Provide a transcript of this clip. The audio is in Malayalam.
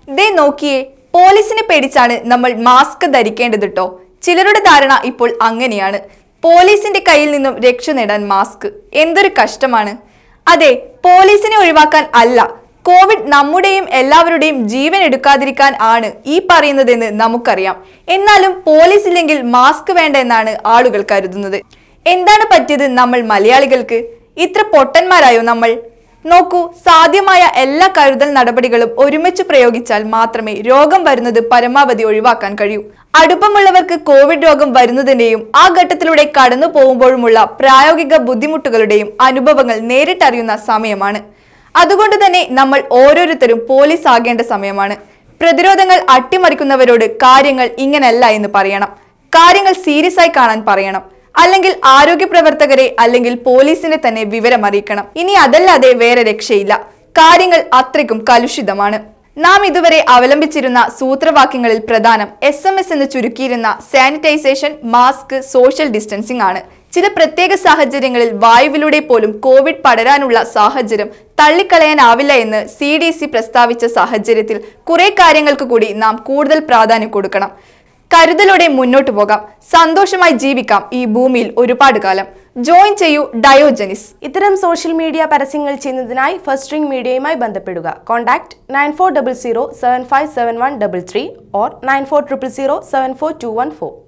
ദേ നോക്കിയേ പോലീസിനെ പേടിച്ചാണ് നമ്മൾ മാസ്ക് ധരിക്കേണ്ടത് കേട്ടോ ചിലരുടെ ധാരണ ഇപ്പോൾ അങ്ങനെയാണ് പോലീസിന്റെ കയ്യിൽ നിന്നും രക്ഷ നേടാൻ മാസ്ക് എന്തൊരു കഷ്ടമാണ് അതെ പോലീസിനെ ഒഴിവാക്കാൻ അല്ല കോവിഡ് നമ്മുടെയും എല്ലാവരുടെയും ജീവൻ എടുക്കാതിരിക്കാൻ ആണ് ഈ പറയുന്നതെന്ന് നമുക്കറിയാം എന്നാലും പോലീസ് ഇല്ലെങ്കിൽ മാസ്ക് വേണ്ട എന്നാണ് ആളുകൾ കരുതുന്നത് എന്താണ് പറ്റിയത് നമ്മൾ മലയാളികൾക്ക് ഇത്ര പൊട്ടന്മാരായോ നമ്മൾ നോക്കൂ സാധ്യമായ എല്ലാ കരുതൽ നടപടികളും ഒരുമിച്ച് പ്രയോഗിച്ചാൽ മാത്രമേ രോഗം വരുന്നത് പരമാവധി ഒഴിവാക്കാൻ കഴിയൂ അടുപ്പമുള്ളവർക്ക് കോവിഡ് രോഗം വരുന്നതിന്റെയും ആ ഘട്ടത്തിലൂടെ കടന്നു പോകുമ്പോഴുമുള്ള പ്രായോഗിക ബുദ്ധിമുട്ടുകളുടെയും അനുഭവങ്ങൾ നേരിട്ടറിയുന്ന സമയമാണ് അതുകൊണ്ട് തന്നെ നമ്മൾ ഓരോരുത്തരും പോലീസ് ആകേണ്ട സമയമാണ് പ്രതിരോധങ്ങൾ അട്ടിമറിക്കുന്നവരോട് കാര്യങ്ങൾ ഇങ്ങനല്ല എന്ന് പറയണം കാര്യങ്ങൾ സീരിയസ് ആയി കാണാൻ പറയണം അല്ലെങ്കിൽ ആരോഗ്യ പ്രവർത്തകരെ അല്ലെങ്കിൽ പോലീസിനെ തന്നെ വിവരം അറിയിക്കണം ഇനി അതല്ലാതെ വേറെ രക്ഷയില്ല കാര്യങ്ങൾ അത്രയ്ക്കും കലുഷിതമാണ് നാം ഇതുവരെ അവലംബിച്ചിരുന്ന സൂത്രവാക്യങ്ങളിൽ പ്രധാനം എസ് എം എസ് എന്ന് ചുരുക്കിയിരുന്ന സാനിറ്റൈസേഷൻ മാസ്ക് സോഷ്യൽ ഡിസ്റ്റൻസിംഗ് ആണ് ചില പ്രത്യേക സാഹചര്യങ്ങളിൽ വായുവിലൂടെ പോലും കോവിഡ് പടരാനുള്ള സാഹചര്യം തള്ളിക്കളയാനാവില്ല എന്ന് സി ഡി സി പ്രസ്താവിച്ച സാഹചര്യത്തിൽ കുറെ കാര്യങ്ങൾക്ക് കൂടി നാം കൂടുതൽ പ്രാധാന്യം കൊടുക്കണം കരുതലോടെ മുന്നോട്ട് പോകാം സന്തോഷമായി ജീവിക്കാം ഈ ഭൂമിയിൽ ഒരുപാട് കാലം ജോയിൻ ചെയ്യൂ ഡയോജനിസ് ഇത്തരം സോഷ്യൽ മീഡിയ പരസ്യങ്ങൾ ചെയ്യുന്നതിനായി ഫസ്റ്റ് റിംഗ് മീഡിയയുമായി ബന്ധപ്പെടുക contact nine four double zero seven five seven one double three or nine four triple zero seven four two one four